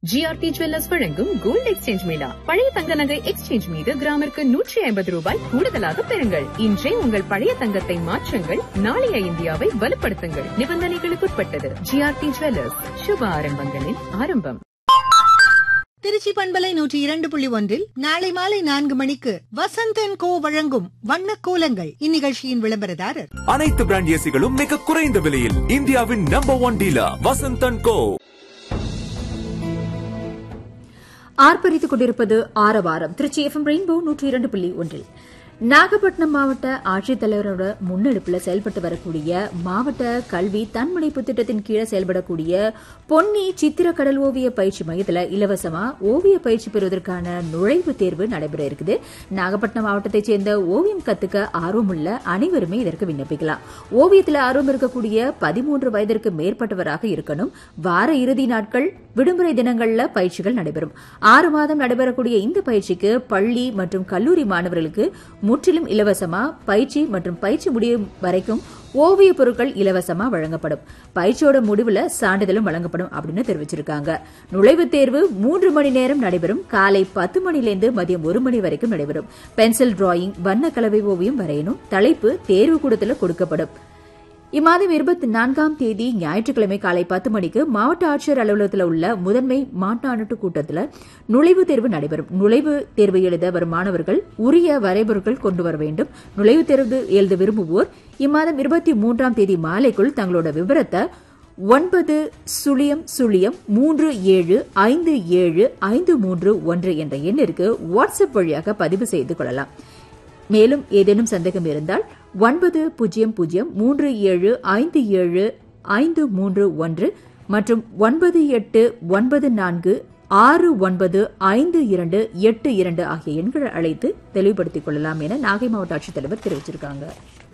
GRT jewellers வழங்கும் gold exchange mela பழைய தங்க நகை எக்ஸ்சேஞ்ச் மீது கிராமிற்கு நூற்றி ஐம்பது ரூபாய் கூடுதலாக பெறுங்கள் இன்றே உங்கள் பழைய தங்கத்தை மாற்றுங்கள் நாளைய இந்தியாவை வலுப்படுத்துங்கள் நிபந்தனைகளுக்குட்பட்டது ஜிஆர்டி ஜுவல்லர்ஸ் சுப ஆரம்பங்களின் ஆரம்பம் திருச்சி பண்பலை நூற்றி இரண்டு புள்ளி ஒன்றில் நாளை மாலை நான்கு மணிக்கு வசந்தன் கோ வழங்கும் வண்ண கோலங்கள் இந்நிகழ்ச்சியின் விளம்பரதாரர் அனைத்து பிராண்ட் ஏசிகளும் மிக குறைந்த விலையில் இந்தியாவின் number one dealer Vasanthan co ஆர்ப்பரித்துக் கொண்டிருப்பது ஆரவாரம் திருச்சி எஃப்எம் ரெயின்போ நூற்றி இரண்டு புள்ளி ஒன்றில் நாகப்பட்டினம் மாவட்ட ஆட்சித்தலைவரோட முன்னெடுப்புல செயல்பட்டு வரக்கூடிய மாவட்ட கல்வி தன்முனைப்பு திட்டத்தின் கீழே செயல்படக்கூடிய பொன்னி சித்திர கடல் ஓவிய பயிற்சி மையத்தில் இலவசமா ஓவிய பயிற்சி பெறுவதற்கான நுழைவுத் தேர்வு நடைபெற இருக்குது நாகப்பட்டினம் மாவட்டத்தைச் சேர்ந்த ஓவியம் கத்துக்க ஆர்வமுள்ள அனைவருமே இதற்கு விண்ணப்பிக்கலாம் ஓவியத்தில் ஆர்வம் இருக்கக்கூடிய பதிமூன்று வயதிற்கு மேற்பட்டவராக இருக்கணும் வார இறுதி நாட்கள் விடுமுறை தினங்கள்ல பயிற்சிகள் நடைபெறும் ஆறு மாதம் நடைபெறக்கூடிய இந்த பயிற்சிக்கு பள்ளி மற்றும் கல்லூரி மாணவர்களுக்கு முற்றிலும் இலவசமா பயிற்சி மற்றும் பயிற்சி முடியும் வரைக்கும் ஓவிய பொருட்கள் இலவசமா வழங்கப்படும் பயிற்சியோட முடிவுல சான்றிதழும் வழங்கப்படும் அப்படின்னு தெரிவிச்சிருக்காங்க நுழைவுத் தேர்வு மூன்று மணி நேரம் நடைபெறும் காலை பத்து மணிலேருந்து மதியம் ஒரு மணி வரைக்கும் நடைபெறும் பென்சில் டிராயிங் வண்ண கலவை ஓவியம் வரையணும் தலைப்பு தேர்வு கூடத்தில் கொடுக்கப்படும் இம்மாதம் இருபத்தி நான்காம் தேதி ஞாயிற்றுக்கிழமை காலை பத்து மணிக்கு மாவட்ட ஆட்சியர் அலுவலகத்தில் உள்ள முதன்மை மாநாட்டு கூட்டத்தில் நுழைவுத் தேர்வு நடைபெறும் நுழைவுத் தேர்வு எழுத வரும் மாணவர்கள் உரிய வரைபொருட்கள் கொண்டு வர வேண்டும் நுழைவுத் தேர்வு எழுத விரும்புவோர் இம்மாதம் இருபத்தி மூன்றாம் தேதி மாலைக்குள் தங்களோட விவரத்தை ஒன்பது சுழியம் சுழியம் மூன்று ஏழு ஐந்து ஏழு ஐந்து மூன்று ஒன்று என்ற எண்ணிற்கு வாட்ஸ்அப் வழியாக பதிவு செய்து கொள்ளலாம் மேலும் ஏதேனும் சந்தேகம் இருந்தால் ஒன்பது பூஜ்ஜியம் பூஜ்ஜியம் மூன்று ஏழு ஐந்து ஏழு ஐந்து மூன்று ஒன்று மற்றும் ஒன்பது எட்டு ஒன்பது நான்கு ஆறு ஒன்பது ஐந்து இரண்டு எட்டு இரண்டு ஆகிய எண்களை அழைத்து தெளிவுபடுத்திக் கொள்ளலாம் என நாகை மாவட்ட ஆட்சித்தலைவர் தெரிவிச்சிருக்காங்க